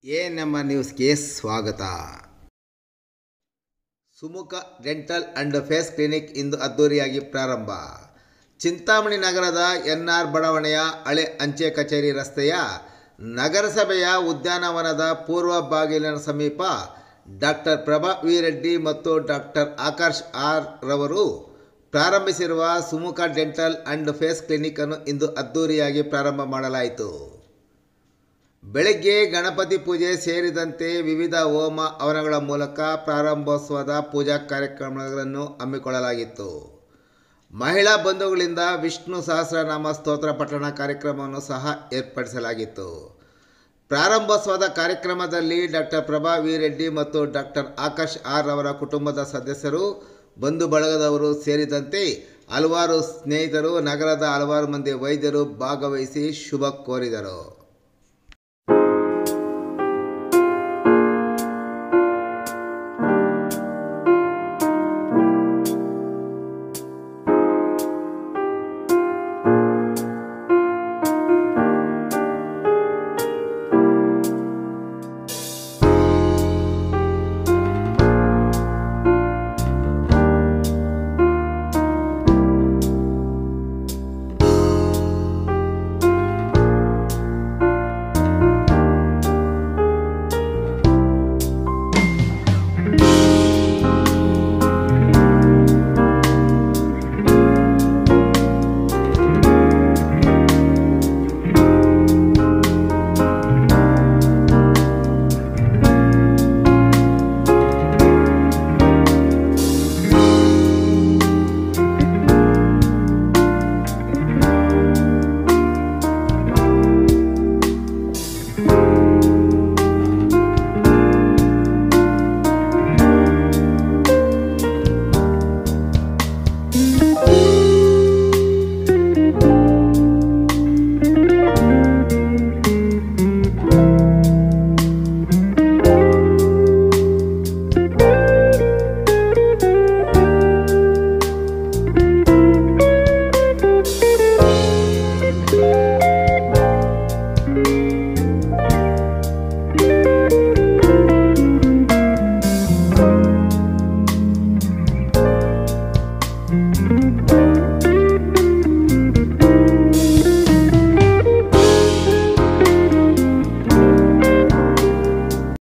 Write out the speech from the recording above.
A ನಮ್ಮ ನ್ಯೂಸ್ಗೆ ಸ್ವಾಗತ Sumukha dental and face clinic ಇಂದು ಅದ್ದೂರಿಯಾಗಿ ಪ್ರಾರಂಭ ಚಿಂತಾಮಣಿ ನಗರದ ಎನ್ ಆರ್ ಬಡಾವಣೆಯ ಹಳೆ ಅಂಚೆ ಕಚೇರಿ ರಸ್ತೆಯ ನಗರಸಭೆಯ ಉದ್ಯಾನವನದ ಪೂರ್ವ ಬಾಗಿಲಿನ ಸಮೀಪ ಡಾಕ್ಟರ್ ಪ್ರಭಾ ವಿ ರೆಡ್ಡಿ ಮತ್ತು ಡಾಕ್ಟರ್ ಆಕರ್ಷ್ ಆರ್ ರವರು ಪ್ರಾರಂಭಿಸಿರುವ Sumukha dental and face clinic ಅನ್ನು ಇಂದು ಅದ್ದೂರಿಯಾಗಿ ಪ್ರಾರಂಭ ಮಾಡಲಾಯಿತು ಬೆಳಗ್ಗೆ ಗಣಪತಿ ಪೂಜೆ ಸೇರಿದಂತೆ ವಿವಿಧ ಹೋಮ ಹವನಗಳ ಮೂಲಕ ಪ್ರಾರಂಭೋತ್ಸವದ ಪೂಜಾ ಕಾರ್ಯಕ್ರಮಗಳನ್ನು ಹಮ್ಮಿಕೊಳ್ಳಲಾಗಿತ್ತು ಮಹಿಳಾ ಬಂಧುಗಳಿಂದ ವಿಷ್ಣು ಸಹಸ್ರನಾಮ ಸ್ತೋತ್ರ ಪಠಣ ಕಾರ್ಯಕ್ರಮವನ್ನು ಸಹ ಏರ್ಪಡಿಸಲಾಗಿತ್ತು ಪ್ರಾರಂಭೋತ್ಸವದ ಕಾರ್ಯಕ್ರಮದಲ್ಲಿ ಡಾಕ್ಟರ್ ಪ್ರಭಾ ವಿ ರೆಡ್ಡಿ ಮತ್ತು ಡಾಕ್ಟರ್ ಆಕಾಶ್ ಆರ್ ಅವರ ಕುಟುಂಬದ ಸದಸ್ಯರು ಬಂಧು ಬಳಗದವರು ಸೇರಿದಂತೆ ಹಲವಾರು ಸ್ನೇಹಿತರು ನಗರದ ಹಲವಾರು ಮಂದಿ ವೈದ್ಯರು ಭಾಗವಹಿಸಿ ಶುಭ ಕೋರಿದರು